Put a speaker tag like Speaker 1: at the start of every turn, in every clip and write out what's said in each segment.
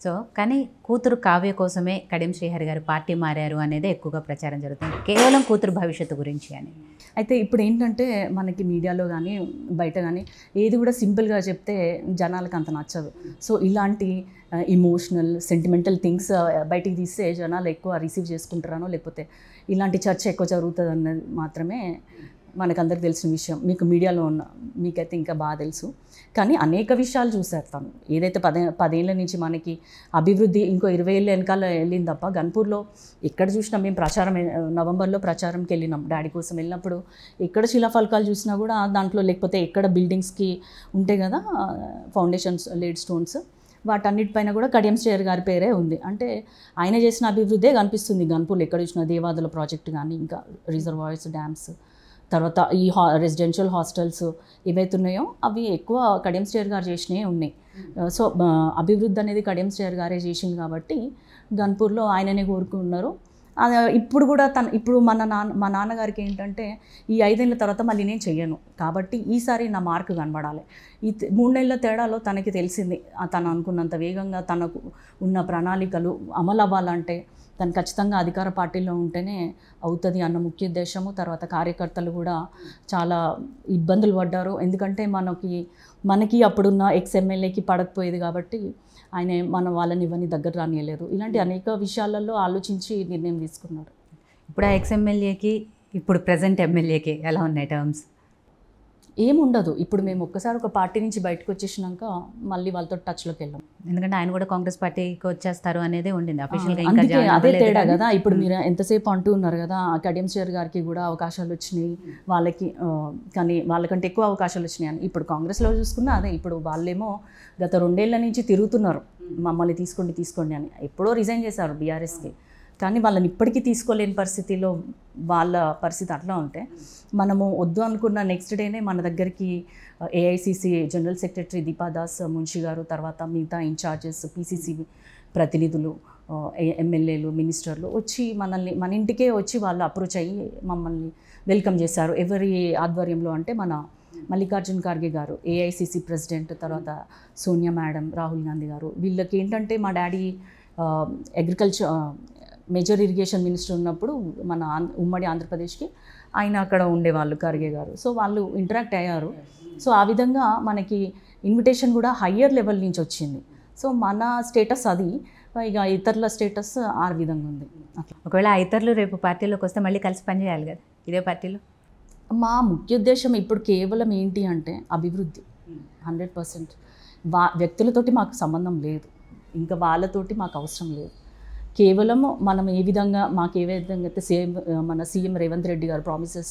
Speaker 1: So కానీ కూతురు కావ్య కోసమే కడియం శ్రీహరి గారు పార్టీ మారారు అనేది ఎక్కువగా ప్రచారం జరుగుతుంది కేవలం కూతురు భవిష్యత్తు గురించి అని
Speaker 2: అయితే ఇప్పుడు ఏంటంటే మనకి మీడియాలో కానీ బయట కానీ ఏది కూడా సింపుల్గా చెప్తే జనాలకు అంత నచ్చదు సో ఇలాంటి ఇమోషనల్ సెంటిమెంటల్ థింగ్స్ బయటికి తీస్తే జనాలు ఎక్కువ రిసీవ్ చేసుకుంటారనో లేకపోతే ఇలాంటి చర్చ ఎక్కువ జరుగుతుంది అన్నది మాత్రమే మనకందరికి తెలిసిన విషయం మీకు మీడియాలో ఉన్న మీకైతే ఇంకా బాగా తెలుసు కానీ అనేక విషయాలు చూశారు తను ఏదైతే పదే పదేళ్ళ నుంచి మనకి అభివృద్ధి ఇంకో ఇరవై ఏళ్ళ వెనకాల వెళ్ళింది తప్ప గన్పూర్లో ఎక్కడ చూసినా మేము ప్రచారం నవంబర్లో ప్రచారంకి వెళ్ళినాం డాడీ కోసం వెళ్ళినప్పుడు ఎక్కడ శిలాఫలకాలు చూసినా కూడా దాంట్లో లేకపోతే ఎక్కడ బిల్డింగ్స్కి ఉంటాయి కదా ఫౌండేషన్స్ లేడ్ స్టోన్స్ వాటన్నిటిపైన కూడా కడియం శ్రేయర్ గారి పేరే ఉంది అంటే ఆయన చేసిన అభివృద్ధే కనిపిస్తుంది గన్పూర్లో ఎక్కడ చూసినా దేవాదుల ప్రాజెక్ట్ కానీ ఇంకా రిజర్వాయర్స్ డ్యామ్స్ తర్వాత ఈ హా రెసిడెన్షియల్ హాస్టల్స్ ఏవైతే ఉన్నాయో అవి ఎక్కువ కడియం స్టేర్ గారు చేసినవి ఉన్నాయి సో ఆ, అభివృద్ధి అనేది కడియం స్టేర్ గారే చేసింది కాబట్టి గన్పూర్లో ఆయననే కోరుకున్నారు ఆ, ఇప్పుడు కూడా తన ఇప్పుడు మన నాన్న మా నాన్నగారికి ఏంటంటే ఈ ఐదేళ్ళ తర్వాత మళ్ళీ నేను చెయ్యను కాబట్టి ఈసారి నా మార్క్ కనబడాలి ఈ త- మూడు నెలల తేడాలో తనకి తెలిసింది ఆ, తను అనుకున్నంత వేగంగా తనకు ఉన్న ప్రణాళికలు అమలు అవ్వాలంటే తను ఖచ్చితంగా అధికార పార్టీలో ఉంటేనే అవుతుంది అన్న ముఖ్య ఉద్దేశము తర్వాత కార్యకర్తలు కూడా చాలా ఇబ్బందులు పడ్డారు ఎందుకంటే మనకి మనకి అప్పుడున్న ఎక్స్ ఎమ్మెల్యేకి పడకపోయేది కాబట్టి ఆయన మన వాళ్ళని ఇవన్నీ దగ్గర రానియలేరు ఇలాంటి అనేక విషయాలలో ఆలోచించి నిర్ణయం తీసుకున్నారు
Speaker 1: ఇప్పుడు ఆ ఎక్స్ ఎమ్మెల్యేకి ఇప్పుడు ప్రజెంట్ ఎమ్మెల్యేకి ఎలా ఉన్నాయి టర్మ్స్
Speaker 2: ఏముండదు ఇప్పుడు మేము ఒక్కసారి ఒక పార్టీ నుంచి బయటకు వచ్చేసినాక మళ్ళీ వాళ్ళతో టచ్లోకి వెళ్ళాం
Speaker 1: ఎందుకంటే ఆయన కూడా కాంగ్రెస్ పార్టీకి వచ్చేస్తారు అనేది ఉండింది అఫీషియల్గా ఇంకా
Speaker 2: అందుకే
Speaker 1: జాయిన్
Speaker 2: అదే
Speaker 1: అవ్వలేదు
Speaker 2: తేడా
Speaker 1: కానీ.
Speaker 2: కదా ఇప్పుడు మీరు ఎంతసేపు అంటూ ఉన్నారు కదా కడియం షేర్ గారికి కూడా అవకాశాలు వచ్చినాయి వాళ్ళకి ఆ, కానీ వాళ్ళకంటే ఎక్కువ అవకాశాలు వచ్చినాయి అని ఇప్పుడు కాంగ్రెస్లో చూసుకున్నా అదే ఇప్పుడు వాళ్ళేమో గత రెండేళ్ల నుంచి తిరుగుతున్నారు మమ్మల్ని తీసుకోండి తీసుకోండి అని ఎప్పుడో రిజైన్ చేశారు బీఆర్ఎస్కి కానీ వాళ్ళని ఇప్పటికీ తీసుకోలేని పరిస్థితిలో వాళ్ళ పరిస్థితి అట్లా ఉంటే మనము వద్దు అనుకున్న నెక్స్ట్ డేనే మన దగ్గరికి AICC general secretary Deepadas Munshi గారు తర్వాత మిగతా ఇన్ఛార్జెస్ పిసిసి ప్రతినిధులు ఆ, ఎ- ఎమ్మెల్యేలు మినిస్టర్లు వచ్చి మనల్ని మన ఇంటికే వచ్చి వాళ్ళు అప్రోచ్ అయ్యి మమ్మల్ని వెల్కమ్ చేశారు ఎవరి ఆధ్వర్యంలో అంటే మన మల్లికార్జున్ ఖార్గే గారు ఏఐసిసి ప్రెసిడెంట్ తర్వాత సోనియా మేడం రాహుల్ గాంధీ గారు వీళ్ళకి ఏంటంటే మా daddy agriculture major irrigation minister ఉన్నప్పుడు మన ఆంధ్ర ఉమ్మడి ఆంధ్రప్రదేశ్కి ఆయన అక్కడ ఉండేవాళ్ళు ఖర్గే గారు సో వాళ్ళు ఇంటరాక్ట్ అయ్యారు సో ఆ విధంగా మనకి ఇన్విటేషన్ కూడా హయ్యర్ లెవెల్ నుంచి వచ్చింది సో మన స్టేటస్ అది ఇక ఇతరుల స్టేటస్ ఆ విధంగా ఉంది అట్లా
Speaker 1: ఒకవేళ ఆ ఇతరులు రేపు పార్టీలోకి వస్తే మళ్ళీ కలిసి పనిచేయాలి కదా ఇదే పార్టీలో
Speaker 2: మా ముఖ్య ఉద్దేశం ఇప్పుడు కేవలం ఏంటి అంటే అభివృద్ధి హండ్రెడ్ పర్సెంట్ వా వ్యక్తులతోటి మాకు సంబంధం లేదు ఇంకా వాళ్ళతోటి మాకు అవసరం లేదు కేవలం మనం ఏ విధంగా మాకు ఏ విధంగా అయితే సేమ్ మన సీఎం రేవంత్ రెడ్డి గారు ప్రామిసెస్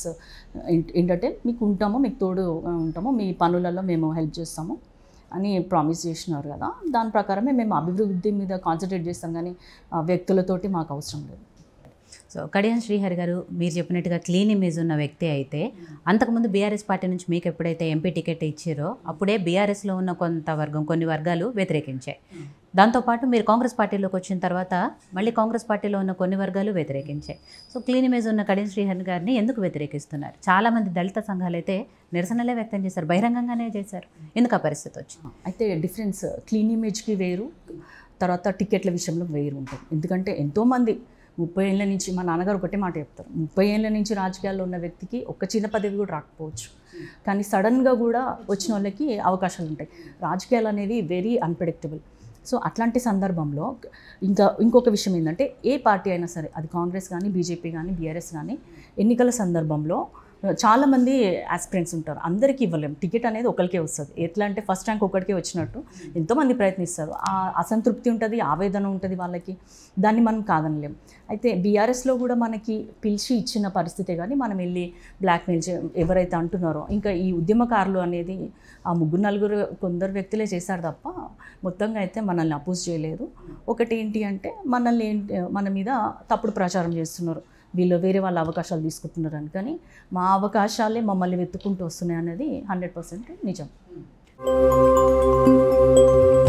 Speaker 2: ఏంటంటే మీకు ఉంటాము మీకు తోడు ఆ, ఉంటాము మీ పనులలో మేము హెల్ప్ చేస్తాము అని ప్రామిస్ చేసినారు కదా దాని ప్రకారమే మేము అభివృద్ధి మీద కాన్సన్ట్రేట్ చేస్తాం కానీ ఆ, వ్యక్తులతోటి మాకు అవసరం లేదు
Speaker 1: సో కడియం శ్రీహరి గారు మీరు చెప్పినట్టుగా క్లీన్ ఇమేజ్ ఉన్న వ్యక్తి అయితే అంతకుముందు బీఆర్ఎస్ పార్టీ నుంచి మీకు ఎప్పుడైతే ఎంపీ టికెట్ ఇచ్చారో అప్పుడే బీఆర్ఎస్లో ఉన్న కొంత వర్గం కొన్ని వర్గాలు వ్యతిరేకించాయి దాంతోపాటు మీరు కాంగ్రెస్ పార్టీలోకి వచ్చిన తర్వాత మళ్ళీ కాంగ్రెస్ పార్టీలో ఉన్న కొన్ని వర్గాలు వ్యతిరేకించాయి సో క్లీన్ ఇమేజ్ ఉన్న కడియం శ్రీహరి గారిని ఎందుకు వ్యతిరేకిస్తున్నారు చాలామంది దళిత సంఘాలు అయితే నిరసనలే వ్యక్తం చేశారు బహిరంగంగానే చేశారు ఎందుకు ఆ పరిస్థితి వచ్చింది
Speaker 2: అయితే డిఫరెన్స్ క్లీన్ ఇమేజ్కి వేరు తర్వాత టికెట్ల విషయంలో వేరు ఉంటుంది ఎందుకంటే ఎంతోమంది ముప్పై ఏళ్ళ నుంచి మా నాన్నగారు ఒకటే మాట చెప్తారు ముప్పై ఏళ్ళ నుంచి రాజకీయాల్లో ఉన్న వ్యక్తికి ఒక చిన్న పదవి కూడా రాకపోవచ్చు కానీ సడన్గా కూడా వచ్చిన వాళ్ళకి అవకాశాలు ఉంటాయి రాజకీయాలు అనేవి వెరీ అన్ప్రెడిక్టబుల్ సో అట్లాంటి సందర్భంలో ఇంకా ఇంకొక విషయం ఏంటంటే ఏ పార్టీ అయినా సరే అది కాంగ్రెస్ కానీ బీజేపీ కానీ బీఆర్ఎస్ కానీ ఎన్నికల సందర్భంలో చాలామంది ఆస్పిరెంట్స్ ఉంటారు అందరికీ ఇవ్వలేం టికెట్ అనేది ఒకరికే వస్తుంది ఎట్లా అంటే ఫస్ట్ ర్యాంక్ ఒకరికే వచ్చినట్టు ఎంతోమంది ప్రయత్నిస్తారు ఆ అసంతృప్తి ఉంటుంది ఆవేదన ఉంటుంది వాళ్ళకి దాన్ని మనం కాదనలేం అయితే బీఆర్ఎస్లో కూడా మనకి పిలిచి ఇచ్చిన పరిస్థితే కానీ మనం వెళ్ళి బ్లాక్మెయిల్ చే ఎవరైతే అంటున్నారో ఇంకా ఈ ఉద్యమకారులు అనేది ఆ ముగ్గురు నలుగురు కొందరు వ్యక్తులే చేశారు తప్ప మొత్తంగా అయితే మనల్ని అపోజ్ చేయలేదు ఒకటి ఏంటి అంటే మనల్ని ఏంటి మన మీద తప్పుడు ప్రచారం చేస్తున్నారు వీళ్ళు వేరే వాళ్ళ అవకాశాలు తీసుకుంటున్నారు అని కానీ మా అవకాశాలే మమ్మల్ని వెతుక్కుంటూ వస్తున్నాయి అనేది హండ్రెడ్ పర్సెంట్ నిజం